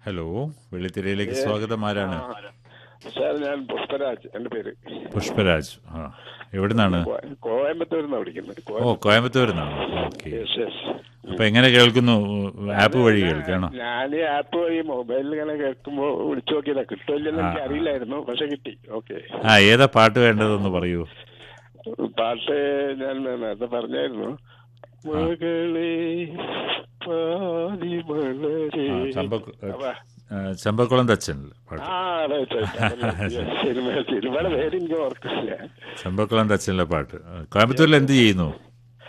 Hello വെള്ളിത്തിരയിലേക്ക് സ്വാഗതം ആരാണ് sir ഞാൻ പുഷ്പരാജ് എന്റെ പേര് പുഷ്പരാജ് ആ എവിടുന്നാണ് കോ- കോയമ്പത്തൂരിൽ നിന്നാണ് വിളിക്കുന്നത് ഓ കോയമ്പത്തൂരിൽ നിന്നാണ് ഓക്കെ യെസ് യെസ് അപ്പൊ എങ്ങനെ കേൾക്കുന്നു ആപ്പ് വഴി കേൾക്കാണോ ഞാൻ ഈ ആപ്പ് വഴി മൊബൈലിൽ ഇങ്ങനെ കേൾക്കുമ്പോ വിളിച്ചു നോക്കിയതാ കിട്ടുമില്ലെന്ന് എനിക്ക് അറിയില്ലായിരുന്നു പക്ഷെ കിട്ടി ഓക്കെ ആ ഏതാ പാട്ട് വേണ്ടതെന്ന് പറയൂ പാട്ട് ഞാൻ നേരത്തെ പറഞ്ഞായിരുന്നു മകളെ പാതി മലരെ ആ, ചമ്പക്ക് അപ്പൊ ആ, ചമ്പക്കുളം തച്ചൻ പാട്ട് ആ right, right. അതല്ലേ. Yes, സിനിമ സിനിമയുടെ പേര് എനിക്ക് ഓർക്കില്ല ചമ്പക്കുളം തച്ചനിലെ പാട്ട് ആ, കോയമ്പത്തൂരിൽ എന്ത് ചെയ്യുന്നു